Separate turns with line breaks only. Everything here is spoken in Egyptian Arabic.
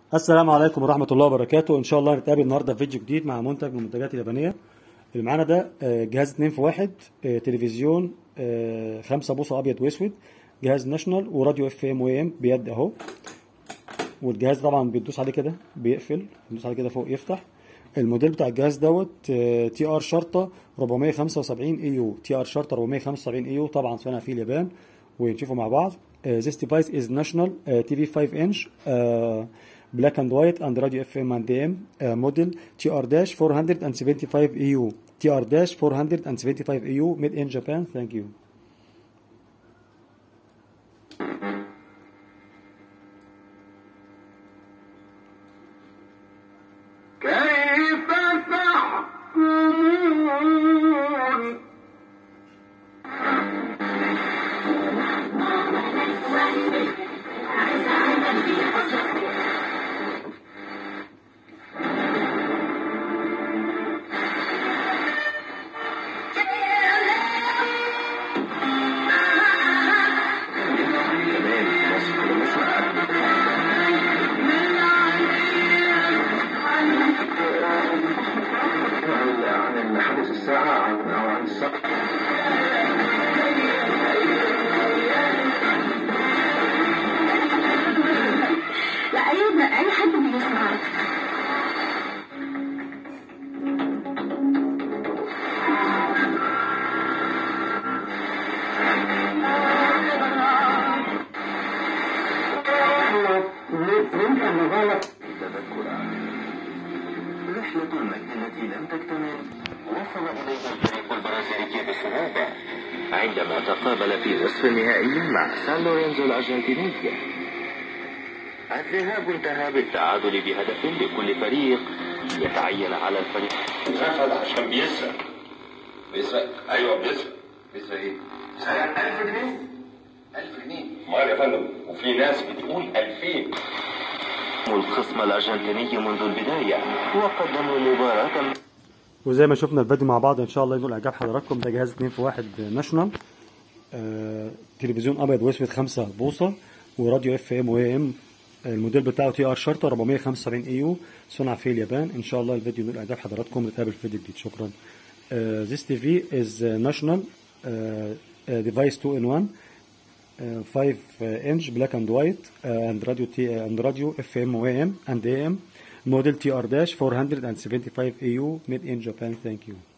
السلام عليكم ورحمة الله وبركاته إن شاء الله هنتقابل النهاردة في فيديو جديد مع منتج من المنتجات اليابانية اللي معانا ده آه، جهاز 2 في 1 تلفزيون 5 بوصة أبيض وأسود جهاز ناشونال وراديو اف ام واي ام بيد أهو والجهاز طبعا بتدوس عليه كده بيقفل بتدوس عليه كده فوق يفتح الموديل بتاع الجهاز دوت تي ار شرطة 475 اي يو تي ار شرطة 475 اي يو طبعا صنع في اليابان ونشوفه مع بعض Uh, this device is national uh, TV 5 inch uh, black and white and radio FM and AM uh, model TR-475 EU TR-475 EU made in Japan thank you
كيف تحكمون عن حدث الساعة عن أو عن السقف
لا اي اي حد بيسمعك
ممكن غلط
تذكرا رحلة المجد التي لم تكتمل وصل إليها الفريق البرازيلي بصعوبة عندما تقابل في نصف النهائي مع سان لورينزو الأرجنتيني الذهاب انتهى بالتعادل بهدف لكل فريق يتعين على الفريق
دخل عشان بيسرق بيسرق ايوه بيسرق بيسرق ايه؟ بيسرق 1000 جنيه 1000 جنيه امال يا فندم وفي ناس بتقول 2000
الخصم الأرجنتيني منذ البداية وقدموا مباراة
وزي ما شفنا الفيديو مع بعض ان شاء الله ينول اعجاب حضراتكم ده جهاز 2 في 1 ناشونال آه، تلفزيون ابيض واسود 5 بوصه وراديو اف ام واي ام الموديل بتاعه تي ار شرطه 475 اي يو صنع في اليابان ان شاء الله الفيديو ينول اعجاب حضراتكم نتقابل في فيديو جديد شكرا Uh, this TV is uh, national uh, uh, device 2 in 1 uh, 5 uh, inch black and white uh, and radio T uh, and radio FM AM and AM model TR-475 AU made in Japan thank you